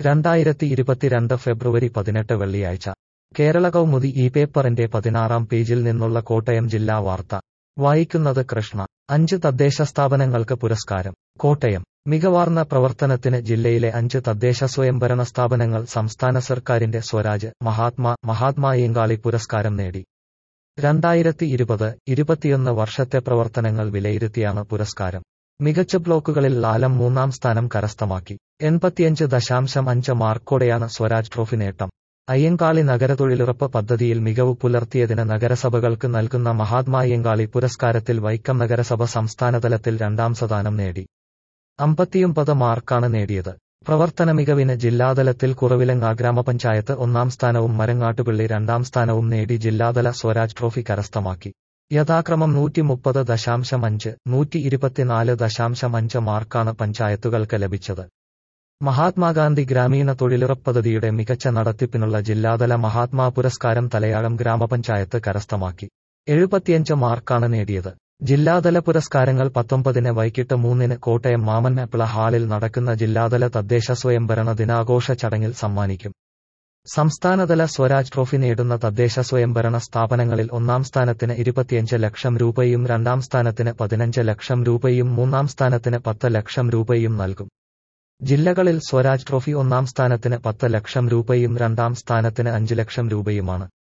രണ്ടായിരത്തി ഇരുപത്തിരണ്ട് ഫെബ്രുവരി പതിനെട്ട് വെള്ളിയാഴ്ച കേരള കൗമുദി ഈ പേപ്പറിന്റെ പതിനാറാം പേജിൽ നിന്നുള്ള കോട്ടയം ജില്ലാ വാർത്ത വായിക്കുന്നത് കൃഷ്ണ അഞ്ച് തദ്ദേശ സ്ഥാപനങ്ങൾക്ക് പുരസ്കാരം കോട്ടയം മികവാർന്ന പ്രവർത്തനത്തിന് ജില്ലയിലെ അഞ്ച് തദ്ദേശ സ്വയംഭരണ സ്ഥാപനങ്ങൾ സംസ്ഥാന സർക്കാരിന്റെ സ്വരാജ് മഹാത്മാ മഹാത്മായങ്കാളി പുരസ്കാരം നേടി രണ്ടായിരത്തി ഇരുപത് ഇരുപത്തിയൊന്ന് വർഷത്തെ പ്രവർത്തനങ്ങൾ വിലയിരുത്തിയാണ് പുരസ്കാരം മികച്ച ബ്ലോക്കുകളിൽ ലാലം മൂന്നാം സ്ഥാനം കരസ്ഥമാക്കി എൺപത്തിയഞ്ച് ദശാംശം അഞ്ച് മാർക്കോടെയാണ് സ്വരാജ് ട്രോഫി നേട്ടം അയ്യങ്കാളി നഗരതൊഴിലുറപ്പ് പദ്ധതിയിൽ മികവ് പുലർത്തിയതിന് നഗരസഭകൾക്ക് നൽകുന്ന മഹാത്മായങ്കാളി പുരസ്കാരത്തിൽ വൈക്കം നഗരസഭ സംസ്ഥാനതലത്തിൽ രണ്ടാം സ്ഥാനം നേടി അമ്പത്തിയൊമ്പത് മാർക്കാണ് നേടിയത് പ്രവർത്തന മികവിന് ജില്ലാതലത്തിൽ കുറവിലങ്ങ ഗ്രാമപഞ്ചായത്ത് ഒന്നാം സ്ഥാനവും മരങ്ങാട്ടുപിള്ളി രണ്ടാം സ്ഥാനവും നേടി ജില്ലാതല സ്വരാജ് ട്രോഫി കരസ്ഥമാക്കി യഥാക്രമം നൂറ്റി മുപ്പത് ദശാംശം അഞ്ച് നൂറ്റി ഇരുപത്തിനാല് ദശാംശം അഞ്ച് മാർക്കാണ് പഞ്ചായത്തുകൾക്ക് ലഭിച്ചത് മഹാത്മാഗാന്ധി ഗ്രാമീണ തൊഴിലുറപ്പ് പദ്ധതിയുടെ മികച്ച നടത്തിപ്പിനുള്ള ജില്ലാതല മഹാത്മാ പുരസ്കാരം തലയാളം ഗ്രാമപഞ്ചായത്ത് കരസ്ഥമാക്കി എഴുപത്തിയഞ്ച് മാർക്കാണ് നേടിയത് ജില്ലാതല പുരസ്കാരങ്ങൾ പത്തൊമ്പതിന് വൈകിട്ട് മൂന്നിന് കോട്ടയം മാമന്നപ്പിള ഹാളിൽ നടക്കുന്ന ജില്ലാതല തദ്ദേശ സ്വയംഭരണ ദിനാഘോഷ ചടങ്ങിൽ സമ്മാനിക്കും സംസ്ഥാനതല സ്വരാജ് ട്രോഫി നേടുന്ന തദ്ദേശ സ്വയംഭരണ സ്ഥാപനങ്ങളിൽ ഒന്നാം സ്ഥാനത്തിന് ഇരുപത്തിയഞ്ച് ലക്ഷം രൂപയും രണ്ടാം സ്ഥാനത്തിന് പതിനഞ്ച് ലക്ഷം രൂപയും മൂന്നാം സ്ഥാനത്തിന് പത്ത് ലക്ഷം രൂപയും നൽകും ജില്ലകളിൽ സ്വരാജ് ട്രോഫി ഒന്നാം സ്ഥാനത്തിന് പത്ത് ലക്ഷം രൂപയും രണ്ടാം സ്ഥാനത്തിന് അഞ്ച് ലക്ഷം രൂപയുമാണ്